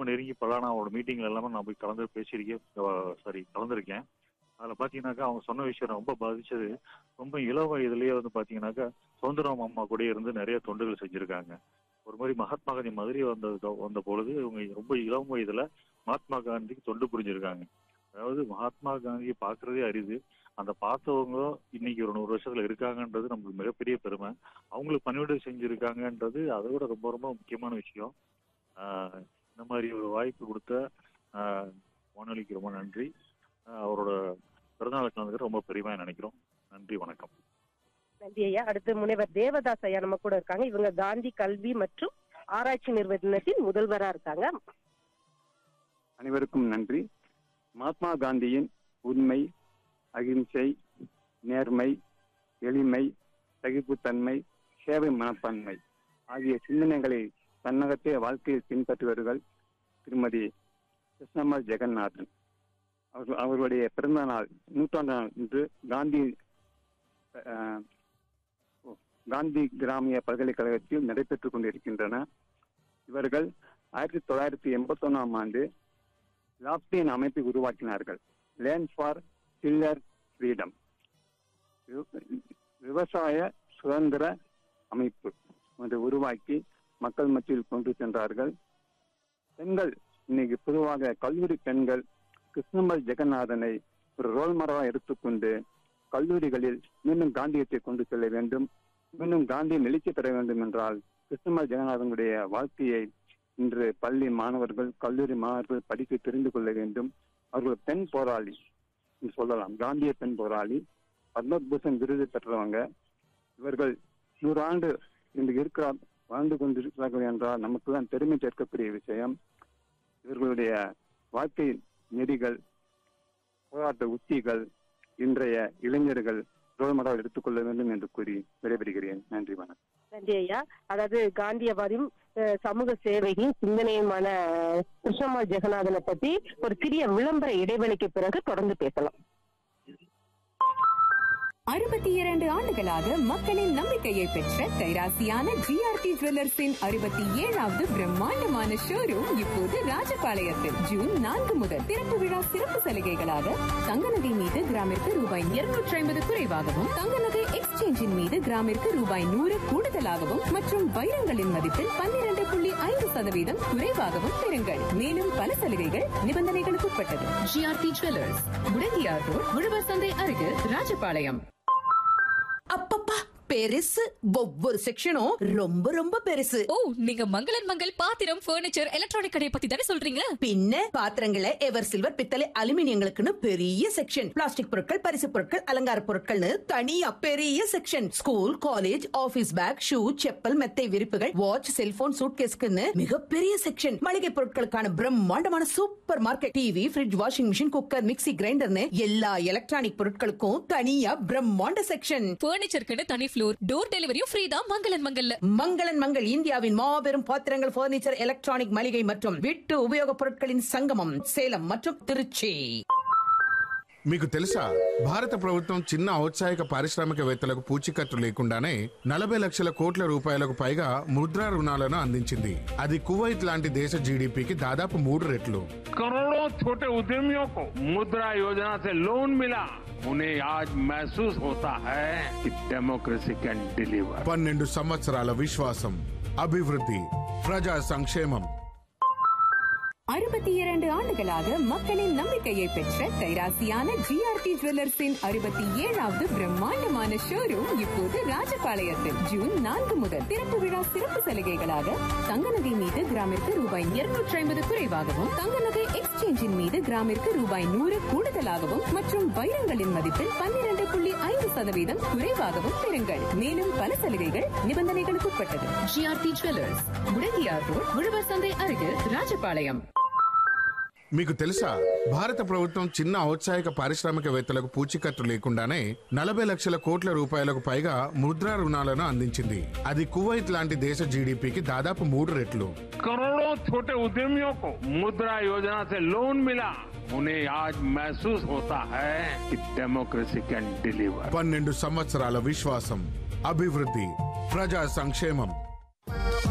நெருங்கி பலான அவரோட மீட்டிங்ல எல்லாமே நான் போய் கலந்து பேசியிருக்கேன் சாரி கலந்துருக்கேன் அதுல பாத்தீங்கன்னாக்கா அவங்க சொன்ன விஷயம் ரொம்ப பாதிச்சது ரொம்ப இள வயதுலயே வந்து பாத்தீங்கன்னாக்கா சுதந்திரம் அம்மா கூட இருந்து நிறைய தொண்டுகள் செஞ்சிருக்காங்க ஒரு மாதிரி மகாத்மா காந்தி மாதிரி வந்த வந்த பொழுது இவங்க ரொம்ப இளம் வயதுல மகாத்மா காந்திக்கு தொண்டு புரிஞ்சிருக்காங்க அதாவது மகாத்மா காந்தியை பார்க்கறதே அரிது அந்த பார்த்தவங்க இன்னைக்கு ஒரு நூறு வருஷத்துல இருக்காங்கன்றது நமக்கு மிகப்பெரிய பெருமை அவங்களுக்கு பணிவிடை செஞ்சிருக்காங்கன்றது அதை விட ரொம்ப ரொம்ப முக்கியமான விஷயம் ஆஹ் இந்த மாதிரி ஒரு வாய்ப்பு கொடுத்த ஆஹ் வானொலிக்கு ரொம்ப நன்றி ஆஹ் அவரோட பிறந்தநாள் கலந்துக்க ரொம்ப பெருமையா நினைக்கிறோம் நன்றி வணக்கம் நன்றி ஐயா அடுத்து முனைவர் தேவதாஸ் ஐயா நம்ம கூட இருக்காங்க இவங்க காந்தி கல்வி மற்றும் ஆராய்ச்சி நிறுவனத்தின் முதல்வரா இருக்காங்க அனைவருக்கும் நன்றி மகாத்மா காந்தியின் உண்மை அகிம்சை நேர்மை எளிமை சகிப்புத்தன்மை சேவை மனப்பான்மை ஆகிய சிந்தனைகளை தன்னகத்தே வாழ்க்கையில் பின்பற்றுபவர்கள் திருமதி கிருஷ்ணம்மா ஜெகநாதன் அவர்கள் அவர்களுடைய பிறந்த நாள் நூற்றாண்டு நாள் இன்று காந்தி அஹ், ஓ, காந்தி கிராமிய பல்கலைக்கழகத்தில் நடைபெற்றுக் கொண்டிருக்கின்றன இவர்கள் ஆயிரத்தி தொள்ளாயிரத்தி எண்பத்தி ஒன்னாம் ஆண்டு லாப்டின் அமைப்பை உருவாக்கினார்கள் லேண்ட் ஃபார் டில்லர் ஃப்ரீடம் விவசாய சுதந்திர அமைப்பு ஒன்றை உருவாக்கி மக்கள் மத்தியில் கொண்டு சென்றார்கள் பெண்கள் இன்னைக்கு பொதுவாக கல்லூரி பெண்கள் கிருஷ்ணம்பல் ஜெகநாதனை ஒரு ரோல் மாடலாக எடுத்துக்கொண்டு கல்லூரிகளில் மீண்டும் காந்தியத்தை கொண்டு செல்ல வேண்டும் மீண்டும் காந்தியை எழுச்சி பெற வேண்டும் என்றால் கிருஷ்ணம்பல் ஜெகநாதனுடைய வாழ்க்கையை இன்று பள்ளி மாணவர்கள் கல்லூரி மாணவர்கள் படித்து தெரிந்து கொள்ள வேண்டும் அவர்கள் பெண் போராளி என்று சொல்லலாம் காந்திய பெண் போராளி பத்மபூஷன் விருது பெற்றவங்க இவர்கள் நூறு ஆண்டு இன்று இருக்கிறார் வாழ்ந்து கொண்டிருக்கிறார்கள் என்றால் நமக்கு தான் பெருமை சேர்க்கக்கூடிய விஷயம் இவர்களுடைய வாழ்க்கை நெறிகள் போராட்ட உத்திகள் இன்றைய இளைஞர்கள் ரோல் மாடல் எடுத்துக்கொள்ள வேண்டும் என்று கூறி விடைபெறுகிறேன் நன்றி வணக்கம் நன்றி ஐயா அதாவது காந்தியவாதியும் அஹ், சமூக சேவையும் சிந்தனையுமான அஹ், கிருஷ்ணம்மாள் ஜெகநாதனை பத்தி ஒரு சிறிய விளம்பர இடைவெளிக்கு பிறகு தொடர்ந்து பேசலாம் அறுபத்தி இரண்டு ஆண்டுகளாக மக்களின் நம்பிக்கையை பெற்ற கைராசியான ஜிஆர்டி ஜுவல்லர்ஸின் அறுபத்தி ஏழாவது பிரம்மாண்டமான ஷோரூம் இப்போது ராஜபாளையத்தில் ஜூன் நான்கு முதல் திறப்பு விழா சிறப்பு சலுகைகளாக தங்க நகை மீது கிராமிற்கு ரூபாய் இருநூற்றி ஐம்பது குறைவாகவும் தங்க நகை எக்ஸ்சேஞ்சின் மீது கிராமிற்கு ரூபாய் நூறு கூடுதலாகவும் மற்றும் வைரங்களின் மதிப்பில் பன்னிரண்டு புள்ளி ஐந்து சதவீதம் குறைவாகவும் பெறுங்கள் மேலும் பல சலுகைகள் நிபந்தனைகளுக்கு உட்பட்டது ஜிஆர்டி ஜுவல்லர்ஸ் முடங்கியார் ரோட் உழவர் சந்தை அருகில் ராஜபாளையம் அப்பப்பா பெருசு ஒவ்வொரு செக்ஷனும் ரொம்ப ரொம்ப பெருசு ஓ நீங்க மங்களன் மங்கள் பாத்திரம் பர்னிச்சர் எலக்ட்ரானிக் கடையை பத்தி தானே சொல்றீங்க பின்ன பாத்திரங்களை எவர் சில்வர் பித்தளை அலுமினியங்களுக்குன்னு பெரிய செக்ஷன் பிளாஸ்டிக் பொருட்கள் பரிசு பொருட்கள் அலங்கார பொருட்கள்னு தனியா பெரிய section school college office bag shoe chappal மெத்தை விரிப்புகள் வாட்ச் செல்போன் சூட்கேஸ்க்குன்னு மிகப்பெரிய செக்ஷன் மளிகை பொருட்களுக்கான பிரம்மாண்டமான super market TV fridge washing machine cooker mixie கிரைண்டர்னு எல்லா எலக்ட்ரானிக் பொருட்களுக்கும் தனியா பிரம்மாண்ட செக்ஷன் பர்னிச்சருக்குன்னு தனி ஃப்ளோர் டோர் டெலிவரியும் ஃப்ரீ தான் மங்களன் மங்கல்ல மங்களன் மங்கள் இந்தியாவின் மாபெரும் பாத்திரங்கள் பர்னிச்சர் எலக்ட்ரானிக் மளிகை மற்றும் வீட்டு உபயோகப் பொருட்களின் சங்கமம் சேலம் மற்றும் திருச்சி మీకు తెలుసా భారత ప్రభుత్వం చిన్న ఔత్సాహిక పారిశ్రామికవేత్తలకు పూచీకత్తు లేకుండానే నలభై లక్షల కోట్ల రూపాయలకు పైగా ముద్రా రుణాలను అందించింది అది కువైట్ లాంటి దేశ జీడిపికి దాదాపు మూడు రెట్లు करोड़ों छोटे उद्यमियों को मुद्रा योजना से लोन मिला उन्हें आज महसूस होता है कि डेमोक्रेसी कैन डिलीवर పన్నెండు సంవత్సరాల విశ్వాసం అభివృద్ధి ప్రజా సంక్షేమం அறுபத்தி இரண்டு ஆண்டுகளாக மக்களின் நம்பிக்கையை பெற்ற கைராசியான ஜிஆர்டி ஜுவல்லர்ஸின் அறுபத்தி ஏழாவது பிரம்மாண்டமான ஷோரூம் இப்போது ராஜபாளையத்தில் ஜூன் நான்கு முதல் திறப்பு விழா சிறப்பு சலுகைகளாக தங்க நகை மீது கிராமிற்கு ரூபாய் இருநூற்றி ஐம்பது குறைவாகவும் தங்க நகை எக்ஸ்சேஞ்சின் மீது கிராமிற்கு ரூபாய் நூறு கூடுதலாகவும் மற்றும் வைரங்களின் மதிப்பில் பன்னிரண்டு புள்ளி ஐந்து சதவீதம் குறைவாகவும் பெறுங்கள் மேலும் பல சலுகைகள் நிபந்தனைகளுக்கு உட்பட்டது ஜிஆர்டி ஜுவல்லர்ஸ் முடங்கியார் ரோட் உழவர் சந்தை அருகில் ராஜபாளையம் మీకు తెలుసా భారత ప్రభుత్వం చిన్న ఔత్సాహిక పారిశ్రామికవేత్తలకు పూచీకత్తు లేకుండానే నలభై లక్షల కోట్ల రూపాయలకు పైగా ముద్రా రుణాలను అందించింది అది కువైట్ లాంటి దేశ జీడిపికి దాదాపు మూడు రెట్లు करोड़ों छोटे उद्यमियों को मुद्रा योजना से लोन मिला उन्हें आज महसूस होता है कि डेमोक्रेसी कैन डिलीवर పన్నెండు సంవత్సరాల విశ్వాసం అభివృద్ధి ప్రజా సంక్షేమం